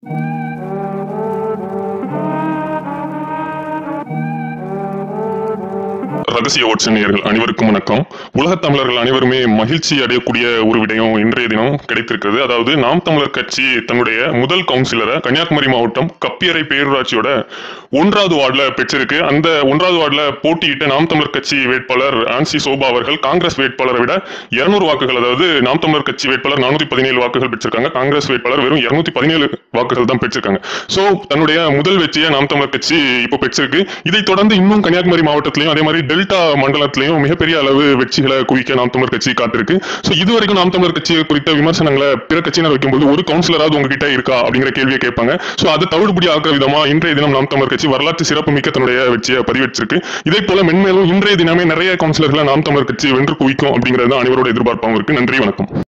ரகசிய ஓட்ச நேயர்கள் அனைவருக்கும் வணக்கம் உலகத் தமிழர்கள் அனைவருமே மகிழ்ச்சி அடையக்கூடிய ஒரு விடயம் இன்றைய தினம் கிடைத்திருக்கிறது அதாவது நாம் தமிழர் கட்சி தன்னுடைய முதல் கவுன்சிலரை கன்னியாகுமரி மாவட்டம் கப்பியறை பேரூராட்சியோட ஒன்றாவது வார்டுல பெற்றிருக்கு அந்த ஒன்றாவது வார்டுல போட்டியிட்ட நாம் தமிழர் கட்சி வேட்பாளர் ஆன்சி சோபா அவர்கள் காங்கிரஸ் வேட்பாளரை விட இருநூறு வாக்குகள் அதாவது நாம் தமிழர் கட்சி வேட்பாளர் நானூத்தி பதினேழு வாக்குகள் பெற்றிருக்காங்க காங்கிரஸ் வேட்பாளர் வெறும் இருநூத்தி பதினேழு வாக்குகள் தான் பெற்றிருக்காங்க சோ தன்னுடைய முதல் வெற்றியை நாம் தமிழர் கட்சி இப்போ பெற்றிருக்கு இதைத் தொடர்ந்து இன்னும் கன்னியாகுமரி மாவட்டத்திலையும் அதே மாதிரி டெல்டா மண்டலத்திலையும் மிகப்பெரிய அளவு வெற்றிகளை குவிக்க நாம் தமிழர் கட்சி காத்திருக்கு சோ இதுவரைக்கும் நாம் தமிழர் கட்சி குறித்த விமர்சனங்களை பிற கட்சியினர் வைக்கும்போது ஒரு கவுன்சிலராவது உங்ககிட்ட இருக்கா அப்படிங்கிற கேள்வியை கேட்பாங்க சோ அது தவிடுபடி ஆக்குற விதமா இன்றைய தினம் நாம் தமிழர் கட்சி வரலாற்று சிறப்பு மிக்க தன்னுடைய வெற்றியை பதிவேற்றிருக்கு இதே போல மென்மேலும் இன்றைய தினமே நிறைய கவுன்சிலர்களை நாம் தமிழர் கட்சி வென்று குவிக்கும் அப்படிங்கிறது தான் அனைவரோட எதிர்பார்ப்பாகவும் இருக்கு நன்றி வணக்கம்